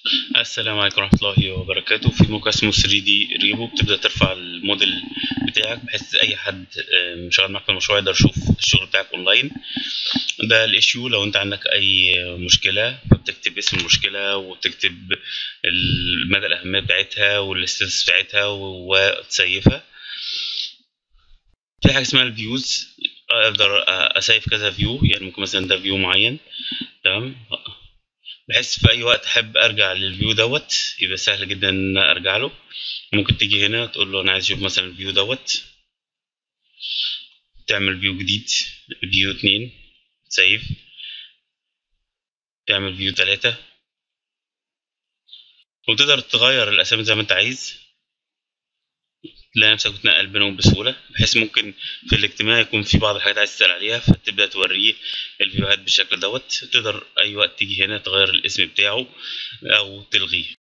السلام عليكم ورحمة الله وبركاته في موقع اسمه 3D ريبو بتبدأ ترفع الموديل بتاعك بحيث أي حد آه، شغال معاك في المشروع يقدر يشوف الشغل بتاعك أونلاين ده الإيشيو لو أنت عندك أي مشكلة فبتكتب اسم المشكلة وتكتب مدى الأهمية بتاعتها والاستاتس بتاعتها وتسيفها في حاجة اسمها الفيوز أقدر أسيف كذا فيو يعني ممكن مثلا ده فيو معين تمام بحيث في اي وقت احب ارجع للفيو دوت يبقى سهل جدا ان ارجع له ممكن تيجي هنا تقول له انا عايز اشوف مثلا الفيو دوت تعمل فيو جديد فيو اتنين سيف تعمل فيو تلاتة وتقدر تغير الاسامي زي ما انت عايز تلاقي نفسك بتنقل بينهم بسهولة بحيث ممكن في الاجتماع يكون في بعض الحاجات عايز تسأل عليها فتبدأ توريه الفيديوهات بالشكل دوت تقدر أي وقت تيجي هنا تغير الاسم بتاعه أو تلغيه